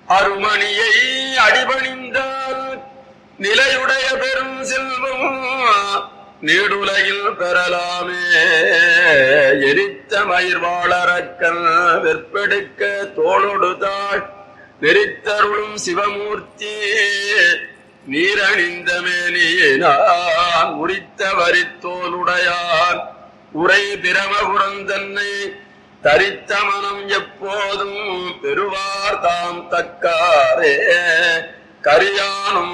அருமணியை அடிபணிந்தால் நிலையுடைய பெரும் செல்வம் நீடுலகில் பெறலாமே எரித்த மயிர்வாளரக்கல் வெற்பெடுக்க தோளொடு தாழ் நெறித்தருளும் சிவமூர்த்தி நீரணிந்த மேனியினான் முடித்த வரித்தோலுடையான் உரை பிரமபுரம் தன்னை தரித்த மனம் எப்போதும் பெறுவார் தாம் தக்காரே கரியானும்